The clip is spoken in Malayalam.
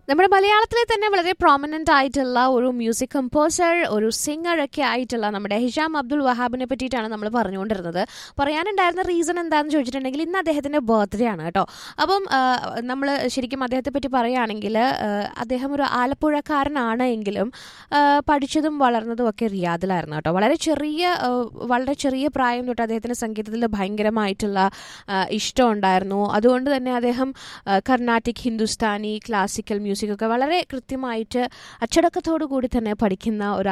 നമ്മുടെ മലയാളത്തിലെ തന്നെ വളരെ പ്രോമിനന്റ് ആയിട്ടുള്ള ഒരു മ്യൂസിക് കമ്പോസർ ഒരു സിംഗർ ഒക്കെ ആയിട്ടുള്ള നമ്മുടെ ഹിഷാം അബ്ദുൾ വഹാബിനെ പറ്റിയിട്ടാണ് നമ്മൾ പറഞ്ഞുകൊണ്ടിരുന്നത് പറയാനുണ്ടായിരുന്ന റീസൺ എന്താണെന്ന് ചോദിച്ചിട്ടുണ്ടെങ്കിൽ ഇന്ന് അദ്ദേഹത്തിന്റെ ബർത്ത്ഡേ ആണ് കേട്ടോ അപ്പം നമ്മൾ ശരിക്കും അദ്ദേഹത്തെ പറ്റി പറയുകയാണെങ്കിൽ അദ്ദേഹം ഒരു ആലപ്പുഴക്കാരനാണ് എങ്കിലും ആ, പഠിച്ചതും വളർന്നതും ഒക്കെ റിയാദിലായിരുന്നു കേട്ടോ വളരെ ചെറിയ ആ, വളരെ ചെറിയ പ്രായം തൊട്ട് അദ്ദേഹത്തിന് സംഗീതത്തിൽ ഭയങ്കരമായിട്ടുള്ള ആ, ഇഷ്ടം ഉണ്ടായിരുന്നു അതുകൊണ്ട് തന്നെ അദ്ദേഹം ആ, കർണാട്ടിക് ഹിന്ദുസ്ഥാനി ക്ലാസിക്കൽ മ്യൂസിക് ഒക്കെ വളരെ കൃത്യമായിട്ട് അച്ചടക്കത്തോടു കൂടി തന്നെ പഠിക്കുന്ന ഒരു